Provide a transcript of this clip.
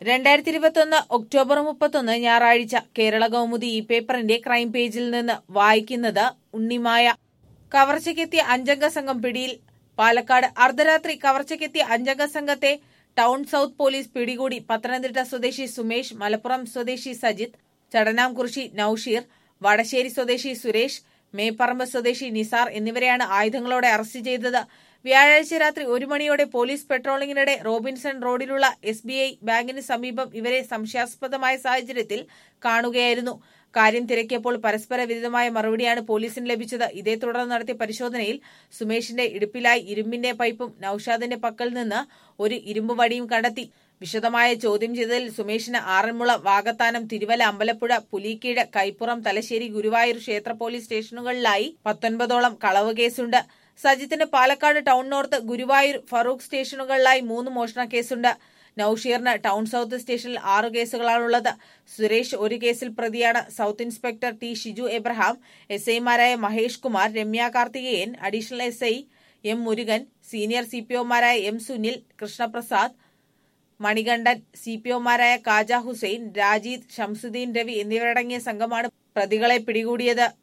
രണ്ടായിരത്തി ഇരുപത്തൊന്ന് ഒക്ടോബർ മുപ്പത്തൊന്ന് ഞായറാഴ്ച കേരള കൗമുദി ഈ പേപ്പറിന്റെ ക്രൈം പേജിൽ നിന്ന് വായിക്കുന്നത് ഉണ്ണിമായ കവർച്ചയ്ക്കെത്തിയ അഞ്ചംഗ സംഘം പിടിയിൽ പാലക്കാട് അർദ്ധരാത്രി കവർച്ചയ്ക്കെത്തിയ അഞ്ചംഗ സംഘത്തെ ടൗൺ സൌത്ത് പോലീസ് പിടികൂടി പത്തനംതിട്ട സ്വദേശി സുമേഷ് മലപ്പുറം സ്വദേശി സജിത് ചടനാംകുറിശി നൌഷീർ വടശ്ശേരി സ്വദേശി സുരേഷ് മേപ്പറമ്പ് സ്വദേശി നിസാർ എന്നിവരെയാണ് ആയുധങ്ങളോടെ അറസ്റ്റ് ചെയ്തത് വ്യാഴാഴ്ച രാത്രി ഒരു മണിയോടെ പോലീസ് പെട്രോളിംഗിനിടെ റോബിൻസൺ റോഡിലുള്ള എസ് ബി ഐ ബാങ്കിന് സമീപം ഇവരെ സംശയാസ്പദമായ സാഹചര്യത്തിൽ കാണുകയായിരുന്നു കാര്യം തിരക്കിയപ്പോൾ പരസ്പര വിരുദ്ധമായ മറുപടിയാണ് പോലീസിന് ലഭിച്ചത് ഇതേ തുടർന്ന് നടത്തിയ പരിശോധനയിൽ സുമേഷിന്റെ ഇടുപ്പിലായി ഇരുമ്പിന്റെ പൈപ്പും നൌഷാദിന്റെ പക്കൽ നിന്ന് ഒരു ഇരുമ്പ് വടിയും കണ്ടെത്തി വിശദമായ ചോദ്യം ചെയ്തതിൽ സുമേഷിന് ആറന്മുള വാകത്താനം തിരുവല്ല അമ്പലപ്പുഴ പുലിക്കീഴ് കൈപ്പുറം തലശ്ശേരി ഗുരുവായൂർ ക്ഷേത്ര പോലീസ് സ്റ്റേഷനുകളിലായി പത്തൊൻപതോളം കളവ് കേസുണ്ട് സജിത്തിന് പാലക്കാട് ടൗൺ നോർത്ത് ഗുരുവായൂർ ഫറൂഖ് സ്റ്റേഷനുകളിലായി മൂന്ന് മോഷണ കേസുണ്ട് നൌഷീറിന് ടൗൺ സൌത്ത് സ്റ്റേഷനിൽ ആറു കേസുകളാണുള്ളത് സുരേഷ് ഒരു കേസിൽ പ്രതിയാണ് south inspector T Shiju Abraham S ഐമാരായ Mahesh Kumar Ramya Karthikeyan additional S I M Murugan senior C P ഒമാരായ M Sunil Krishnaprasad Manikandan C P ഒമാരായ കാജ ഹുസൈൻ രാജീദ് ഷംസുദ്ദീൻ രവി എന്നിവരടങ്ങിയ സംഘമാണ് പ്രതികളെ പിടികൂടിയത്